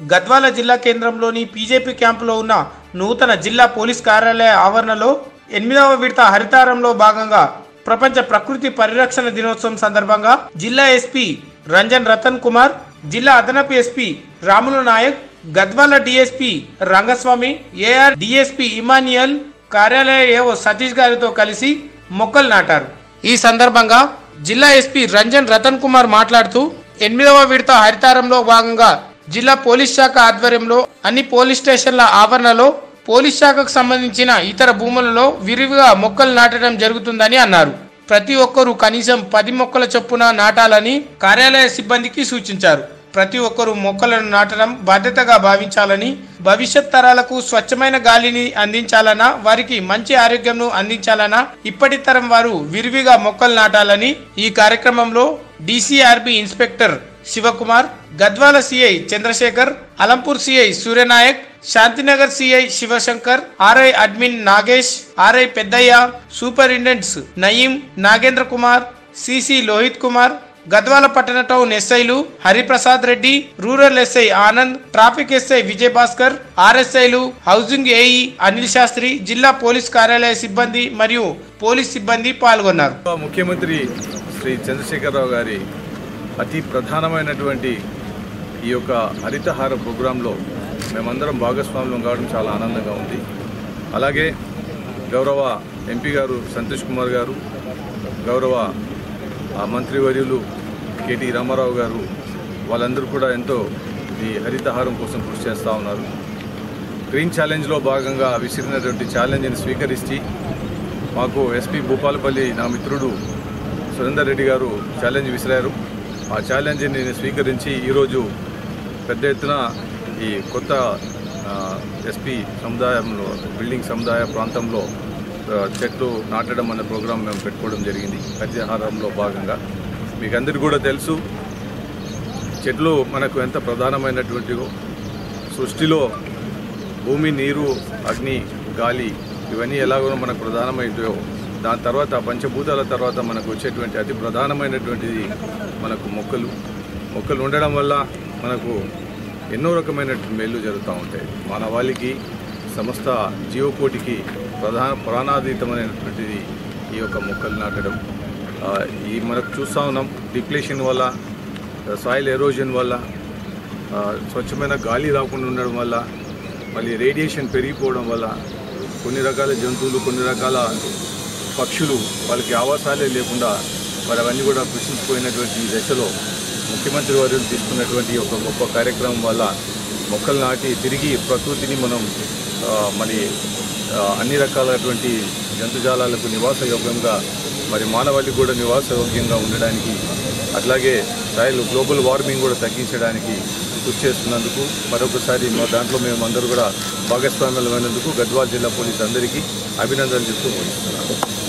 గద్వాల జిల్లా కేంద్రంలోని బీజేపీ క్యాంపులో ఉన్న నూతన జిల్లా పోలీస్ కార్యాలయ ఆవరణలో ఎనిమిదవ విడత హరితారంలో భాగంగా ప్రపంచ ప్రకృతి పరిరక్షణ దినోత్సవం సందర్భంగా జిల్లా ఎస్పీ రంజన్ రతన్ కుమార్ జిల్లా అదనపు SP Ramulu Nayak Gadwal DSP Rangaswamy AR DSP Emmanuel కార్యాలయ ఏవో సతీష్ గారితో కలిసి మొక్కలు నాటారు ఈ సందర్భంగా జిల్లా ఎస్పీ రంజన్ రతన్ కుమార్ మాట్లాడుతూ ఎనిమిదవ విడత హరితారంలో భాగంగా జిల్లా పోలీస్ శాఖ ఆధ్వర్యంలో అన్ని పోలీస్ స్టేషన్ల ఆవరణలో పోలీస్ శాఖకు సంబంధించిన ఇతర భూములలో విరివిగా మొక్కలు నాటడం జరుగుతుందని అన్నారు ప్రతి ఒక్కరూ కనీసం పది మొక్కల చొప్పున నాటాలని కార్యాలయ సిబ్బందికి సూచించారు ప్రతి ఒక్కరూ మొక్కలను నాటడం బాధ్యతగా భావించాలని భవిష్యత్ తరాలకు స్వచ్ఛమైన గాలిని అందించాలన్నా వారికి మంచి ఆరోగ్యంను అందించాలన్నా ఇప్పటి తరం వారు విరివిగా మొక్కలు నాటాలని ఈ కార్యక్రమంలో DCRB inspector Shivakumar Gadwal CI Chandrashekar Alampur CI Suryanayak Shantinagar CI Shivashankar RI admin Nagesh RI Peddaiah superintendents Naeem Nagendra Kumar CC Lohith Kumar Gadwal పట్టణ టౌన్ ఎస్ఐలు Hariprasad Reddy rural SI Anand traffic SI Vijay Bhaskar ఆర్ఎస్ఐలు హౌసింగ్ ఏఈ అనిల్ శాస్త్రి జిల్లా పోలీస్ కార్యాలయ సిబ్బంది మరియు పోలీస్ సిబ్బంది పాల్గొన్నారు ముఖ్యమంత్రి శ్రీ చంద్రశేఖరరావు గారి అతి ప్రధానమైనటువంటి ఈ యొక్క హరితహార ప్రోగ్రాంలో మేమందరం భాగస్వామ్యం కావడం చాలా ఆనందంగా ఉంది అలాగే గౌరవ ఎంపీ గారు సంతోష్ కుమార్ గారు గౌరవ ఆ, మంత్రివర్యులు కేటీ రామారావు గారు వాళ్ళందరూ కూడా ఎంతో ఈ హరితహారం కోసం కృషి చేస్తూ ఉన్నారు గ్రీన్ ఛాలెంజ్లో భాగంగా విసిరినటువంటి ఛాలెంజ్ని స్వీకరించి మాకు ఎస్పీ భూపాలపల్లి నా మిత్రుడు సురేందర్ రెడ్డి గారు ఛాలెంజ్ విసిరారు ఆ ఛాలెంజ్ని నేను స్వీకరించి ఈరోజు పెద్ద ఎత్తున ఈ కొత్త ఆ, ఎస్పీ సముదాయంలో బిల్డింగ్ సముదాయ ప్రాంతంలో ఆ, చెట్లు నాటడం అనే ప్రోగ్రాం మేము పెట్టుకోవడం జరిగింది హరితహారంలో భాగంగా మీకు అందరికీ కూడా తెలుసు చెట్లు మనకు ఎంత ప్రధానమైనటువంటివో సృష్టిలో భూమి నీరు అగ్ని గాలి ఇవన్నీ ఎలాగో మనకు ప్రధానమైనవో దాని తర్వాత పంచభూతాల తర్వాత మనకు వచ్చేటువంటి అతి ప్రధానమైనటువంటిది మనకు మొక్కలు మొక్కలు ఉండడం వల్ల మనకు ఎన్నో రకమైనటువంటి మేళ్ళు జరుగుతూ ఉంటాయి మానవాళికి సమస్త జీవకోటికి ప్రధాన ప్రాణాతీతమైనటువంటిది ఈ యొక్క మొక్కలు నాటడం ఆ, ఈ మనకు చూస్తూ ఉన్నాం డిప్లేషన్ వల్ల సాయిల్ ఎరోజన్ వల్ల ఆ, స్వచ్ఛమైన గాలి రాకుండా ఉండడం వల్ల మళ్ళీ రేడియేషన్ పెరిగిపోవడం వల్ల కొన్ని రకాల జంతువులు కొన్ని రకాల పక్షులు వాళ్ళకి ఆవాసాలే లేకుండా మరి అవన్నీ కూడా కృషించిపోయినటువంటి ఈ దశలో ముఖ్యమంత్రి వారు తీసుకున్నటువంటి ఒక గొప్ప కార్యక్రమం వల్ల మొక్కలు నాటి తిరిగి ప్రకృతిని మనం ఆ, మరి ఆ, అన్ని రకాలైనటువంటి జంతుజాలాలకు నివాస యోగ్యంగా మరి మానవాళికి కూడా నివాస యోగ్యంగా ఉండడానికి అట్లాగే సాయిల్ గ్లోబల్ వార్మింగ్ కూడా తగ్గించడానికి కృషి చేస్తున్నందుకు మరొకసారి మా దాంట్లో మేము అందరూ కూడా భాగస్వామ్యులమైనందుకు గద్వాల్ జిల్లా పోలీసు అందరికీ అభినందనలు చెప్తూ ముగిస్తున్నాను